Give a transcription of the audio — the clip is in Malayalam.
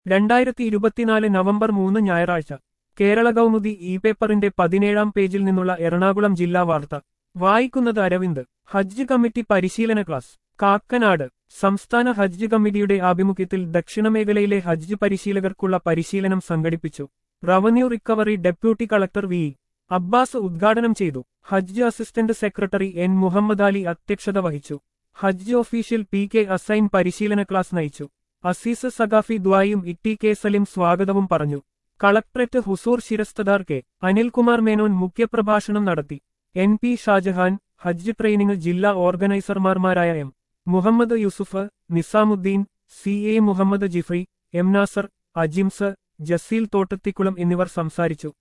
രണ്ടായിരത്തി ഇരുപത്തിനാല് നവംബർ മൂന്ന് ഞായറാഴ്ച കേരള കൗമുദി ഇ പേപ്പറിന്റെ പതിനേഴാം പേജിൽ നിന്നുള്ള എറണാകുളം ജില്ലാ വാർത്ത വായിക്കുന്നത് അരവിന്ദ് ഹജ്ജ് കമ്മിറ്റി പരിശീലന ക്ലാസ് കാക്കനാട് സംസ്ഥാന ഹജ്ജ് കമ്മിറ്റിയുടെ ആഭിമുഖ്യത്തിൽ ദക്ഷിണമേഖലയിലെ ഹജ്ജ് പരിശീലകർക്കുള്ള പരിശീലനം സംഘടിപ്പിച്ചു revenue recovery deputy collector V Abbas ഉദ്ഘാടനം ചെയ്തു ഹജ്ജ് assistant secretary N Muhammad Ali അധ്യക്ഷത വഹിച്ചു ഹജ്ജ് ഒഫീഷ്യൽ പി കെ അസൈൻ പരിശീലന ക്ലാസ് നയിച്ചു അസീസ് സഖാഫി ദ്വായും ഇട്ടി കെ സലിം സ്വാഗതവും പറഞ്ഞു കളക്ടറേറ്റ് ഹുസൂർ ശിരസ്തദാർ കെ അനിൽകുമാർ മേനോൻ മുഖ്യപ്രഭാഷണം നടത്തി എൻ പി ഷാജഹാൻ ഹജ്ജ് ട്രെയിനിംഗ് ജില്ലാ ഓർഗനൈസർമാരായ M Muhammad Yusuf Nizamuddin C A Muhammad Jifri M Nasar Ajims Jaseel Thottathikulam എന്നിവർ സംസാരിച്ചു